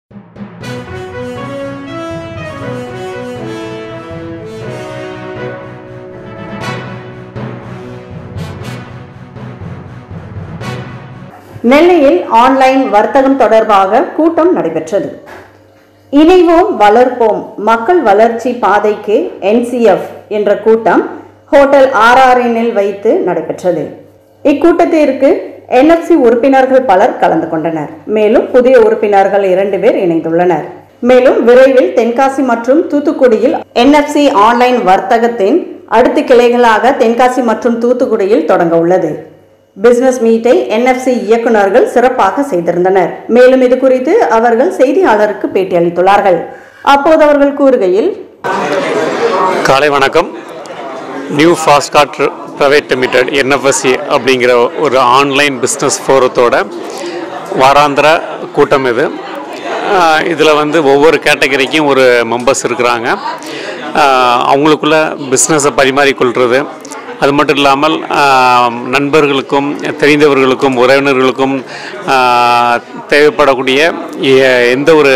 நெல்லையில் ஆன்லைன் வர்த்தகம் தொடர்பாக கூட்டம் நடைபெற்றது இணைவோம் வளர்ப்போம் மக்கள் வளர்ச்சி பாதைக்கு என்சிஎஃப் என்ற கூட்டம் ஹோட்டல் ஆர்ஆர்எனில் வைத்து நடைபெற்றது இக்கூட்டத்திற்கு என்எஃப்சி உறுப்பினர்கள் பலர் கலந்து கொண்டனர் மேலும் புதிய உறுப்பினர்கள் இரண்டு பேர் இணைந்துள்ளனர் மேலும் விரைவில் தென்காசி மற்றும் தூத்துக்குடியில் என்எஃப்சி ஆன்லைன் வர்த்தகத்தின் அடுத்த கிளைகளாக தென்காசி மற்றும் தூத்துக்குடியில் தொடங்க உள்ளது பிசினஸ் மீட்டை என்எஃப்சி இயக்குநர்கள் சிறப்பாக செய்திருந்தனர் மேலும் இது குறித்து அவர்கள் செய்தியாளருக்கு பேட்டியளித்துள்ளார்கள் அப்போது அவர்கள் கூறுகையில் காலை வணக்கம் new fast card private limited NFSC அப்படிங்கிற ஒரு ஆன்லைன் பிஸ்னஸ் ஃபோரத்தோட வாராந்திர கூட்டம் இது இதில் வந்து ஒவ்வொரு கேட்டகரிக்கும் ஒரு மெம்பர்ஸ் இருக்கிறாங்க ஆஹ் அவங்களுக்குள்ள பிஸ்னஸை பரிமாறிக்கொள்வது அது மட்டும் இல்லாமல் ஆஹ் நண்பர்களுக்கும் தெரிந்தவர்களுக்கும் உறவினர்களுக்கும் ஆஹ் தேவைப்படக்கூடிய எ- எந்த ஒரு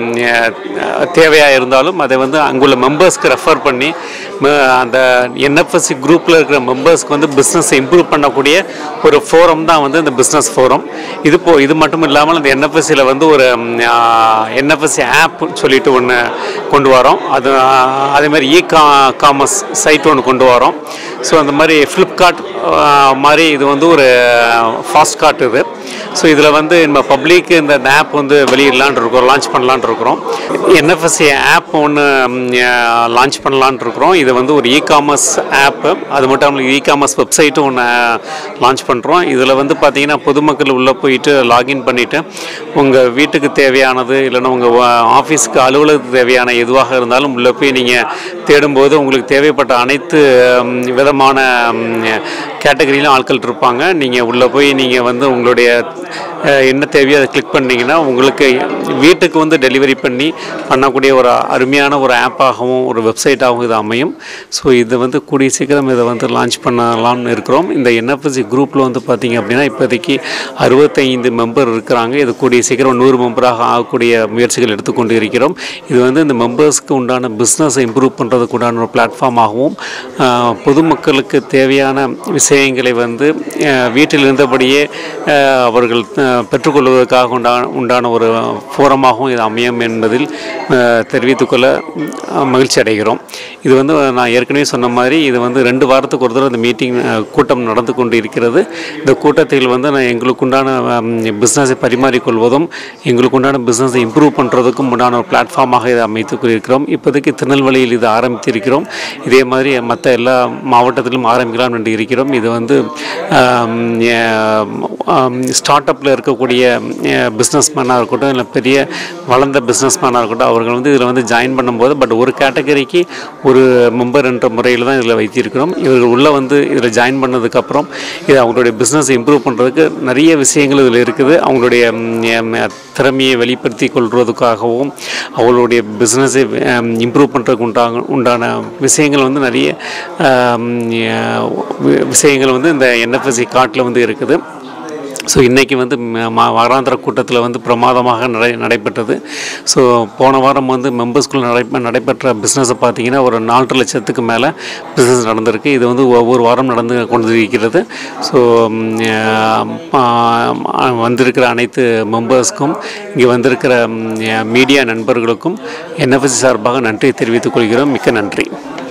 தேவையாக இருந்தாலும் அதை வந்து அங்குள்ள மெம்பர்ஸ்க்கு ரெஃபர் பண்ணி ம- அந்த என்எஃப்எஸ்சி குரூப்பில் இருக்கிற மெம்பர்ஸ்க்கு வந்து பிஸ்னஸை இம்ப்ரூவ் பண்ணக்கூடிய ஒரு ஃபோரம் தான் வந்து இந்த பிஸ்னஸ் ஃபோரம் இது போ இது மட்டும் இல்லாமல் இந்த என்எஃப்எஸ்சியில் வந்து ஒரு என்எஃப்எஸ்சி ஆப் சொல்லிட்டு ஒன்று கொண்டு வரோம் அது ஆஹ், அதே மாதிரி இ கா காமர்ஸ் சைட் ஒன்று கொண்டு வரோம் ஸோ அந்த மாதிரி ஃப்ளிப்கார்ட் மாதிரி இது வந்து ஒரு ஃபாஸ்ட் கார்ட் இது ஸோ இதில் வந்து நம்ம பப்ளிக் இந்த ஆப் வந்து வெளியிடலான் இருக்கோம் லான்ச் பண்ணலான் இருக்கிறோம் என்எஃப்எஸ்சி ஆப் ஒன்று லான்ச் பண்ணலான் இருக்கிறோம் இது வந்து ஒரு இ காமர்ஸ் ஆப்பு அது மட்டும் இல்லாமல் இ காமர்ஸ் வெப்சைட்டும் ஒன்று லான்ச் பண்ணுறோம் இதில் வந்து பார்த்தீங்கன்னா பொதுமக்கள் உள்ளே போயிட்டு லாகின் பண்ணிவிட்டு உங்கள் வீட்டுக்கு தேவையானது இல்லைன்னா உங்கள் ஆஃபீஸ்க்கு அலுவலகத்துக்கு தேவையான எதுவாக இருந்தாலும் உள்ளே போய் நீங்கள் தேடும்போது உங்களுக்கு தேவைப்பட்ட அனைத்து ம், விதமான கேட்டகரியிலும் ஆட்கள் இருப்பாங்க நீங்கள் உள்ளே போய் நீங்கள் வந்து உங்களுடைய அஹ், என்ன தேவையோ அதை கிளிக் பண்ணீங்கன்னா உங்களுக்கு வீட்டுக்கு வந்து டெலிவரி பண்ணி பண்ணக்கூடிய ஒரு அருமையான ஒரு ஆப்பாகவும் ஒரு வெப்சைட்டாகவும் இது அமையும் ஸோ இது வந்து கூடிய சீக்கிரம் இதை வந்து லான்ச் பண்ணலாம்னு இருக்கிறோம் இந்த என்எஃப்எஸ்சி குரூப்பில் வந்து பார்த்தீங்க அப்படின்னா இப்போதைக்கு அறுபத்தைந்து மெம்பர் இருக்கிறாங்க இது கூடிய சீக்கிரம் நூறு மெம்பராக ஆகக்கூடிய முயற்சிகள் எடுத்துக்கொண்டு இருக்கிறோம் இது வந்து இந்த மெம்பர்ஸ்க்கு உண்டான பிஸ்னஸை இம்ப்ரூவ் பண்ணுறதுக்கு உண்டான ஒரு பிளாட்ஃபார்மாகவும் ஆஹ், பொதுமக்களுக்கு தேவையான விஷயங்களை வந்து ஆஹ், வீட்டில் இருந்தபடியே ஆஹ், அவர்கள் ஆஹ், பெற்றுக்கொள்வதற்காக உண்டான உண்டான ஒரு ஃபோரமாகவும் இது அமையும் என்பதில் ஆஹ், தெரிவித்துக்கொள்ள ஆஹ், மகிழ்ச்சி அடைகிறோம் இது வந்து நான் ஏற்கனவே சொன்ன மாதிரி இது வந்து ரெண்டு வாரத்துக்கு ஒரு தடவை இந்த மீட்டிங் கூட்டம் நடந்து கொண்டு இருக்கிறது இந்த கூட்டத்தில் வந்து நான் எங்களுக்குண்டான பிஸ்னஸை பரிமாறிக்கொள்வதும் எங்களுக்குண்டான பிஸ்னஸை இம்ப்ரூவ் பண்ணுறதுக்கும் உண்டான ஒரு பிளாட்ஃபார்மாக இதை அமைத்து கொண்டிருக்கிறோம் இப்போதைக்கு திருநெல்வேலியில் இது ஆரம்பித்திருக்கிறோம் இதே மாதிரி மற்ற எல்லா மாவட்டத்திலும் ஆரம்பிக்கலாம் என்று இருக்கிறோம் இது வந்து ஸ்டார்ட் அப்பில் இருக்கக்கூடிய பிஸ்னஸ் மேனாக இருக்கட்டும் இல்லை பெரிய வளர்ந்த பிஸ்னஸ் மேனாக இருக்கட்டும் அவர்கள் வந்து இதில் வந்து ஜாயின் பண்ணும்போது பட் ஒரு கேட்டகரிக்கு ஒரு மெம்பர் என்ற முறையில் தான் இதில் வைத்திருக்கிறோம் இவர்கள் உள்ளே வந்து இதில் ஜாயின் பண்ணதுக்கப்புறம் இது அவங்களுடைய பிஸ்னஸ் இம்ப்ரூவ் பண்ணுறதுக்கு நிறைய விஷயங்கள் இதில் இருக்குது அவங்களுடைய ம், ம், திறமையை வெளிப்படுத்தி கொள்வதற்காகவும் அவங்களுடைய பிஸ்னஸை இம்ப்ரூவ் பண்ணுறதுக்கு உண்டாக உண்டான விஷயங்கள் வந்து நிறைய ஆம், வி- விஷயங்கள் வந்து இந்த என்எஃப்எஸ்சி கார்ட்டில் வந்து இருக்குது ஸோ இன்றைக்கி வந்து ம- மா- வாராந்திர கூட்டத்தில் வந்து பிரமாதமாக நடை நடைபெற்றது ஸோ போன வாரம் வந்து மெம்பர்ஸ்குள்ள நடை நடைபெற்ற பிஸ்னஸை பார்த்தீங்கன்னா ஒரு நாலரை லட்சத்துக்கு மேலே பிஸ்னஸ் நடந்திருக்கு இது வந்து ஒவ்வொரு வாரம் நடந்து கொண்டு இருக்கிறது ஸோ வந்திருக்கிற அனைத்து மெம்பர்ஸ்க்கும் இங்கே வந்திருக்கிற மீடியா நண்பர்களுக்கும் என்எஃப்எஸ்சி சார்பாக நன்றி தெரிவித்துக் கொள்கிறோம் மிக்க நன்றி